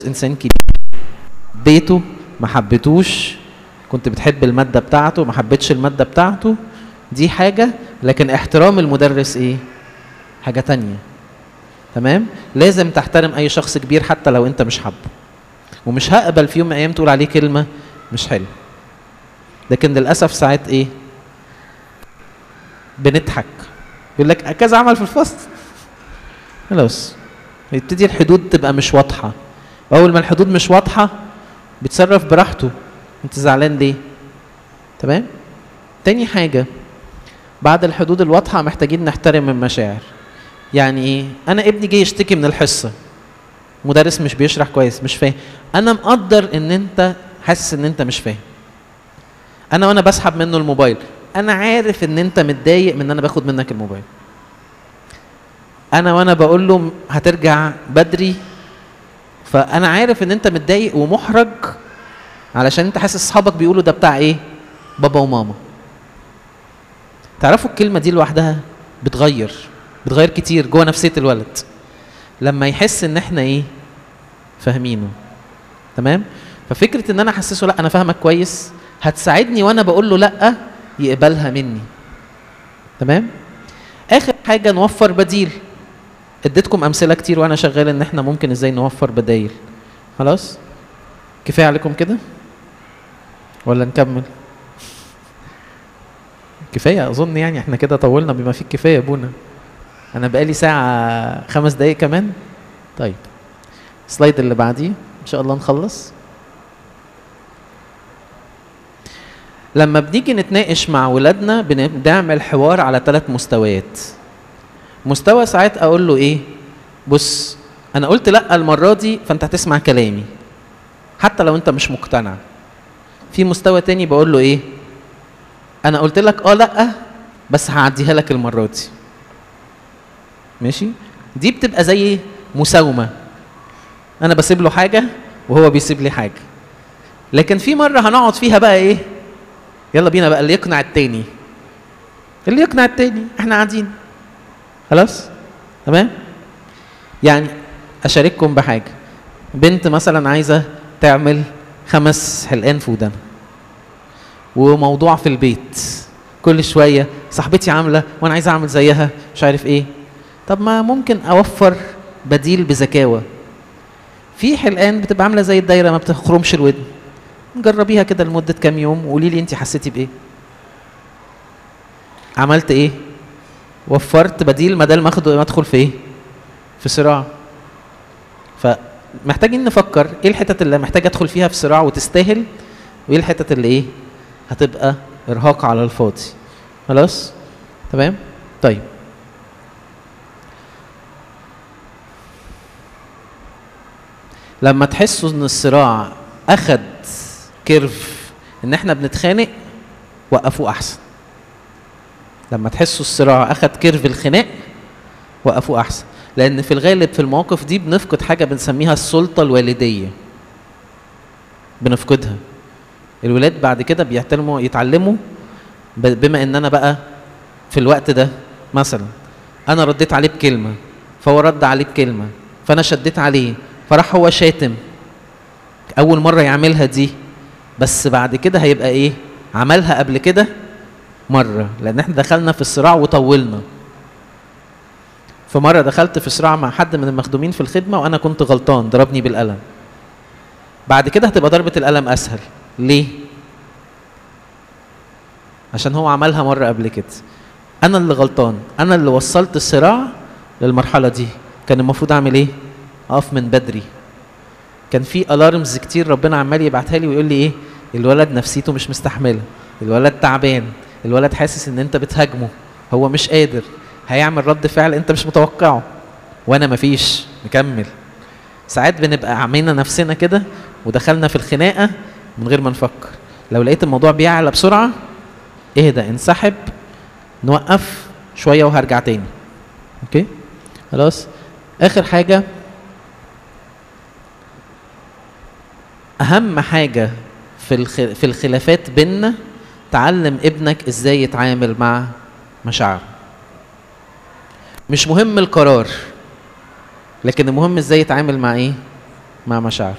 انسان كبير بيته ما حبيتوش كنت بتحب الماده بتاعته ما حبيتش الماده بتاعته دي حاجه لكن احترام المدرس ايه حاجه تانية تمام لازم تحترم اي شخص كبير حتى لو انت مش حابه ومش هقبل في يوم من الايام تقول عليه كلمه مش حلوه لكن للاسف ساعات ايه بنضحك يقول لك كذا عمل في الفصل خلاص يبتدي الحدود تبقى مش واضحه اول ما الحدود مش واضحه بيتصرف براحته انت زعلان ليه تمام تاني حاجه بعد الحدود الواضحه محتاجين نحترم المشاعر يعني ايه انا ابني جاي يشتكي من الحصه مدرس مش بيشرح كويس مش فاهم انا مقدر ان انت حاسس ان انت مش فاهم انا وانا بسحب منه الموبايل انا عارف ان انت متضايق من ان انا باخد منك الموبايل انا وانا بقول له هترجع بدري فانا عارف ان انت متضايق ومحرج علشان انت حاسس اصحابك بيقولوا ده بتاع ايه بابا وماما تعرفوا الكلمه دي لوحدها بتغير بتغير كتير جوه نفسيه الولد لما يحس ان احنا ايه فاهمينه تمام ففكره ان انا احسسه لا انا فاهمك كويس هتساعدني وانا بقول له لا يقبلها مني تمام اخر حاجه نوفر بديل اديتكم امثله كتير وانا شغال ان احنا ممكن ازاي نوفر بدايل خلاص كفايه عليكم كده ولا نكمل كفايه اظن يعني احنا كده طولنا بما فيه الكفايه يا ابونا انا بقالي ساعه خمس دقايق كمان طيب السلايد اللي بعديه ان شاء الله نخلص لما بنيجي نتناقش مع ولادنا بنعمل حوار على ثلاث مستويات مستوى ساعات اقول له ايه بص انا قلت لا المره دي فانت هتسمع كلامي حتى لو انت مش مقتنع في مستوى تاني بقول له ايه انا قلت لك اه لا بس هعديها لك المره دي ماشي دي بتبقى زي مساومه انا بسيب له حاجه وهو بيسيب لي حاجه لكن في مره هنقعد فيها بقى ايه يلا بينا بقى اللي يقنع التاني اللي يقنع التاني احنا قاعدين خلاص تمام يعني اشارككم بحاجه بنت مثلا عايزه تعمل خمس حلقان في ودانها وموضوع في البيت كل شويه صاحبتي عامله وانا عايزه اعمل زيها مش عارف ايه طب ما ممكن اوفر بديل بذكاوه في حلقان بتبقى عامله زي الدايره ما بتخرمش الودن جربيها كده لمده كام يوم وقولي لي انت حسيتي بايه عملت ايه وفرت بديل بدل ما اخد ما ادخل في ايه في صراع فمحتاجين نفكر ايه الحتت اللي محتاج ادخل فيها في صراع وتستاهل وايه الحتت اللي ايه هتبقى ارهاق على الفاضي خلاص تمام طيب لما تحسوا ان الصراع اخد كيرف ان احنا بنتخانق وقفوه احسن لما تحسوا الصراع اخد كيرف الخناق وقفوه احسن لان في الغالب في المواقف دي بنفقد حاجه بنسميها السلطه الوالديه بنفقدها الولاد بعد كده بيحترموا يتعلموا بما ان انا بقى في الوقت ده مثلا انا رديت عليه بكلمه فهو رد عليه بكلمه فانا شديت عليه فراح هو شاتم اول مره يعملها دي بس بعد كده هيبقى ايه عملها قبل كده مره لان احنا دخلنا في الصراع وطولنا فمره دخلت في صراع مع حد من المخدومين في الخدمه وانا كنت غلطان ضربني بالقلم بعد كده هتبقى ضربه القلم اسهل ليه عشان هو عملها مره قبل كده انا اللي غلطان انا اللي وصلت الصراع للمرحله دي كان المفروض اعمل ايه اقف من بدري كان في الارمز كتير ربنا عمال يبعتها لي ويقول لي ايه الولد نفسيته مش مستحمله الولد تعبان الولد حاسس ان انت بتهاجمه هو مش قادر هيعمل رد فعل انت مش متوقعه وانا مفيش نكمل ساعات بنبقى عمينا نفسنا كده ودخلنا في الخناقه من غير ما نفكر لو لقيت الموضوع بيعلى بسرعه اهدى انسحب نوقف شويه وهرجع تاني اوكي خلاص اخر حاجه اهم حاجه في في الخلافات بيننا تعلم ابنك ازاي يتعامل مع مشاعره مش مهم القرار لكن المهم ازاي يتعامل مع ايه مع مشاعره